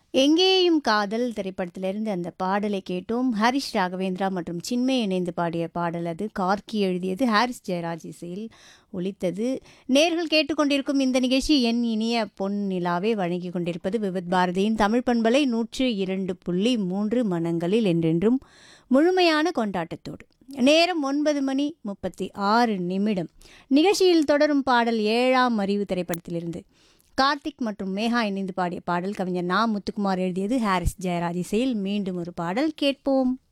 எங்கேயும் காதல் திரைப்படத்திலிருந்து அந்த பாடலை கேட்டோம் ஹரிஷ் ராகவேந்திரா மற்றும் சின்மய் இணைந்து பாடிய பாடல் அது கார்கி எழுதியது ஹாரிஸ் ஜெயராஜ் இசையில் ஒலித்தது நேர்கள் கேட்டுக்கொண்டிருக்கும் இந்த நிகழ்ச்சி என் இனிய பொன் நிலாவே வழங்கி கொண்டிருப்பது விவித் பாரதியின் தமிழ் பண்பலை நூற்று இரண்டு புள்ளி மூன்று மனங்களில் என்றென்றும் முழுமையான கொண்டாட்டத்தோடு நேரம் ஒன்பது மணி முப்பத்தி ஆறு நிமிடம் நிகழ்ச்சியில் தொடரும் பாடல் ஏழாம் அறிவு திரைப்படத்திலிருந்து கார்த்திக் மற்றும் மேகா இணைந்து பாடிய பாடல் கவிஞர் நா முத்துக்குமார் எழுதியது ஹாரிஸ் ஜெயராஜ் இசையில் மீண்டும் ஒரு பாடல் கேட்போம்